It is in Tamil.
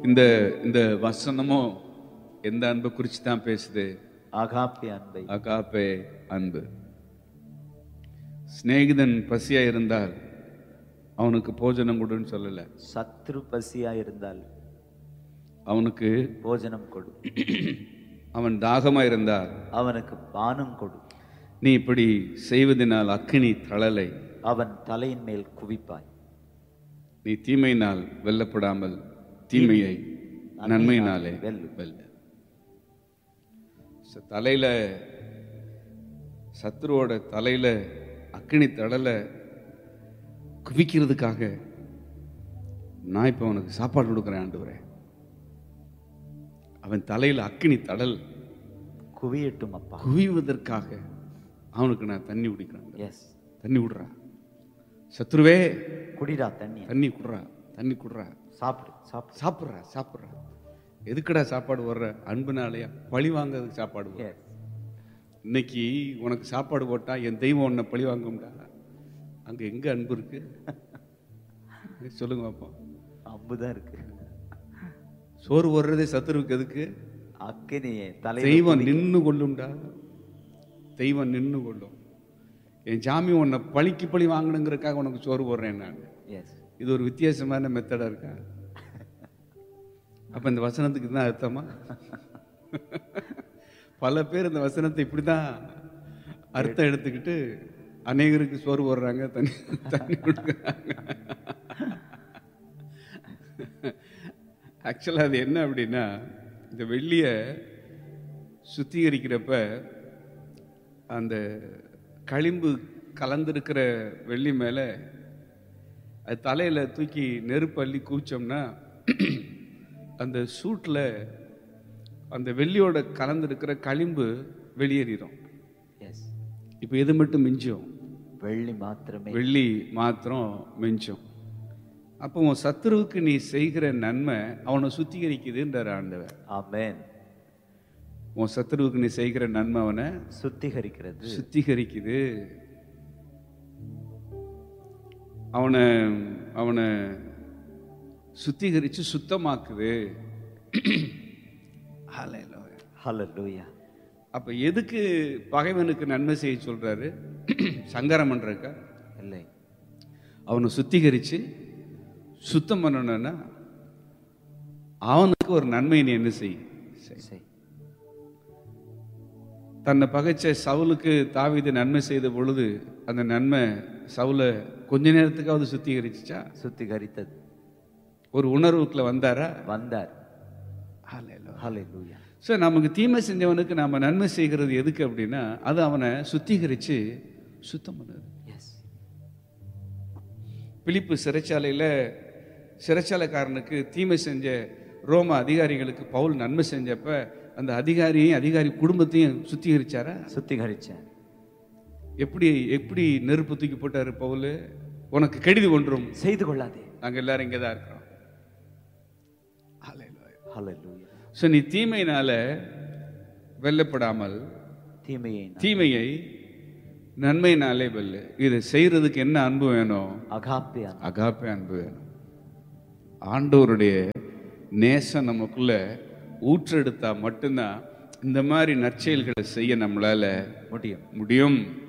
இந்த இந்த வசனமும் எந்த அன்பை குறித்து தான் பேசுது ஆகாப்பே அன்பை அகாப்பே அன்பு சிநேகிதன் பசியா இருந்தால் அவனுக்கு போஜனம் கொடுன்னு சொல்லல சத்ரு பசியா இருந்தால் அவனுக்கு போஜனம் கொடு அவன் தாகமா இருந்தால் அவனுக்கு பானம் கொடு நீ இப்படி செய்வதனால் அக்கினி தளலை அவன் தலையின் மேல் குவிப்பாய் நீ தீமையினால் வெல்லப்படாமல் தீமையை நன்மையினாலே வெல்லு. வெல்ல ச- தலையில சத்ருவோட தலையில அக்கினி தடலை குவிக்கிறதுக்காக நான் இப்போ அவனுக்கு சாப்பாடு கொடுக்குறேன் ஆண்டவரே அவன் தலையில அக்கினி தடல் குவியட்டும் அப்பா குவிவதற்காக அவனுக்கு நான் தண்ணி குடிக்கிறேன் எஸ் தண்ணி விடுறா சத்ருவே குடிடா தண்ணி தண்ணி குடுறா தண்ணி குடுறா சாப்பிடு சாப்பிடு சாப்பிட்றா சாப்பிட்றா எதுக்குடா சாப்பாடு வர்ற அன்புனாலயா பழி வாங்குறதுக்கு சாப்பாடு வர்ற? எஸ் இன்னைக்கு உனக்கு சாப்பாடு போட்டா என் தெய்வம் உன்னை பழி வாங்கும்டா அங்க எங்க அன்பு இருக்கு சொல்லுங்க பாப்போம் அம்புதான் இருக்கு சோறு போடுறதே சத்துருவுக்கு எதுக்கு அக்கினியே தலை தெய்வம் நின்னு கொள்ளும்டா தெய்வம் நின்னு கொள்ளும் என் ஜாமி உன்னை பழிக்கு பழி வாங்கணுங்கிறதுக்காக உனக்கு சோறு போடுறேன் நான் எஸ் இது ஒரு வித்தியாசமான மெத்தடா இருக்கா அப்ப இந்த வசனத்துக்கு தான் அர்த்தமா பல பேர் இந்த வசனத்தை இப்படிதான் அர்த்தம் எடுத்துக்கிட்டு அநேகருக்கு சோறு போடுறாங்க தண்ணி தண்ணி கொடுக்குறாங்க ஆக்சுவலாக அது என்ன அப்படின்னா இந்த வெள்ளியை சுத்திகரிக்கிறப்ப அந்த களிம்பு கலந்திருக்கிற வெள்ளி மேலே அது தலையில் தூக்கி நெருப்பு அள்ளி குவிச்சோம்னா அந்த சூட்டில் அந்த வெள்ளியோட கலந்திருக்கிற களிம்பு வெளியேறிடும் எஸ் இப்போ எது மட்டும் மிஞ்சும் வெள்ளி மாத்திரமே வெள்ளி மாத்திரம் மிஞ்சும் அப்போ உன் சத்துருவுக்கு நீ செய்கிற நன்மை அவனை சுத்திகரிக்குதுன்றார் ஆண்டவர் ஆமென் உன் சத்துருவுக்கு நீ செய்கிற நன்மை அவனை சுத்திகரிக்கிறது சுத்திகரிக்குது அவனை அவனை சுத்திகரிச்சு சுத்தமாக்குது Hallelujah. ஹalleluya அப்ப எதுக்கு பகைவனுக்கு நன்மை செய்ய சொல்றாரு சங்கரம் பண்றக்கா இல்லை அவனை சுத்திகரிச்சு சுத்தம் பண்ணணும்னா அவனுக்கு ஒரு நன்மை நீ என்ன செய் செய். செய் தன்னை பகைச்ச சவுலுக்கு தாவீது நன்மை செய்த பொழுது அந்த நன்மை சவுலை கொஞ்ச நேரத்துக்காவது சுத்திகரிச்சுச்சா சுத்திகரித்தது ஒரு உணர்வுக்குள்ள வந்தாரா வந்தார் ஹalleluya ஸோ நமக்கு தீமை செஞ்சவனுக்கு நாம நன்மை செய்கிறது எதுக்கு அப்படின்னா அது அவனை சுத்திகரிச்சு சுத்தம் பண்ணுது எஸ் பிலிப்பு சிறைச்சாலையில் சிறைச்சாலைக்காரனுக்கு தீமை செஞ்ச ரோம அதிகாரிகளுக்கு பவுல் நன்மை செஞ்சப்ப அந்த அதிகாரியையும் அதிகாரி குடும்பத்தையும் சுத்திகரிச்சாரா சுத்திகரிச்சேன் எப்படி எப்படி நெருப்பு தூக்கி போட்டாரு பவுல் உனக்கு கெடுதி ஒன்றும் செய்து கொள்ளாதே நாங்க எல்லாரும் இங்கே தான் இருக்கிறோம் ஹalleluya ஸோ நீ தீமையினால வெல்லப்படாமல் தீமையை நான் தீமையை நன்மையினாலே வெல்லு இதை செய்யறதுக்கு என்ன அன்பு வேணும் அகாப்பே அன்பு. அகாப்பே அன்பு வேணும் ஆண்டவருடைய நேசம் நமக்குள்ள ஊற்றெடுத்தா மட்டும்தான் இந்த மாதிரி நற்செயல்களை செய்ய நம்மளால முடியும் முடியும்